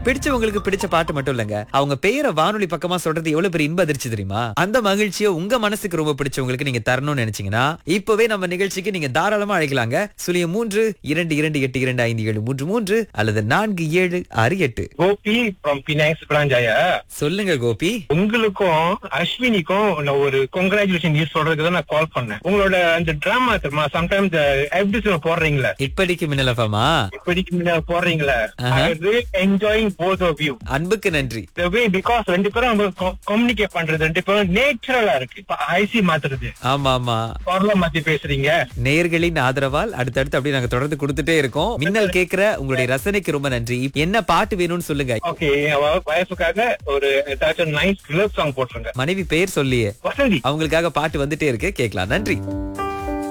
பிடிச்சவங்களுக்கு பிடிச்ச பாட்டு மட்டும் இல்லங்க அவங்க பெயரை வானொலி பக்கமா சொல்றது எவ்வளவு பெரிய இன்ப அதிர்ச்சி தெரியுமா அந்த மகிழ்ச்சியை உங்க மனசுக்கு ரொம்ப பிடிச்சவங்களுக்கு நீங்க தரணும்னு நினைச்சீங்கன்னா இப்பவே நம்ம நிகழ்ச்சிக்கு நீங்க தாராளமா அழைக்கலாங்க சுழிய மூன்று இரண்டு இரண்டு எட்டு இரண்டு ஐந்து ஏழு மூன்று மூன்று அல்லது நான்கு ஏழு ஆறு எட்டு கோபி ஃப்ரம் பினாக்ஸ் பிராஞ்சாயா சொல்லுங்க கோபி உங்களுக்கும் அஸ்வினிக்கும் நான் ஒரு கங்க்ராச்சுலேஷன் நியூஸ் சொல்றதுக்கு தான் நான் கால் பண்ணேன் உங்களோட அந்த டிராமா தெரியுமா சம்டைம்ஸ் எபிசோட் போடுறீங்களா இப்படிக்கு மின்னலஃபமா இப்படிக்கு முன்னாடி போடுறீங்களா ஆஹா. என்ஜாயிங் போத் ஆஃப் யூ அன்புக்கு நன்றி the way பிகாஸ் ரெண்டு பேரும் கம்யூனிகேட் பண்றது ரெண்டு பேரும் நேச்சுரலா இருக்கு ஐசி மாத்துறது ஆமா ஆமா குரல மாத்தி பேசுறீங்க நேயர்களின் ஆதரவால் அடுத்தடுத்து அப்படியே நாங்க தொடர்ந்து கொடுத்துட்டே இருக்கோம் மின்னல் கேக்குற உங்களுடைய ரசனைக்கு ரொம்ப நன்றி என்ன பாட்டு வேணும்னு சொல்லுங்க ஓகே வயசுக்காக ஒரு ஏதாச்சும் நைஸ் லவ் சாங் போட்டுருங்க மனைவி பெயர் சொல்லியே வசந்தி அவங்களுக்காக பாட்டு வந்துட்டே இருக்கு கேட்கலாம் நன்றி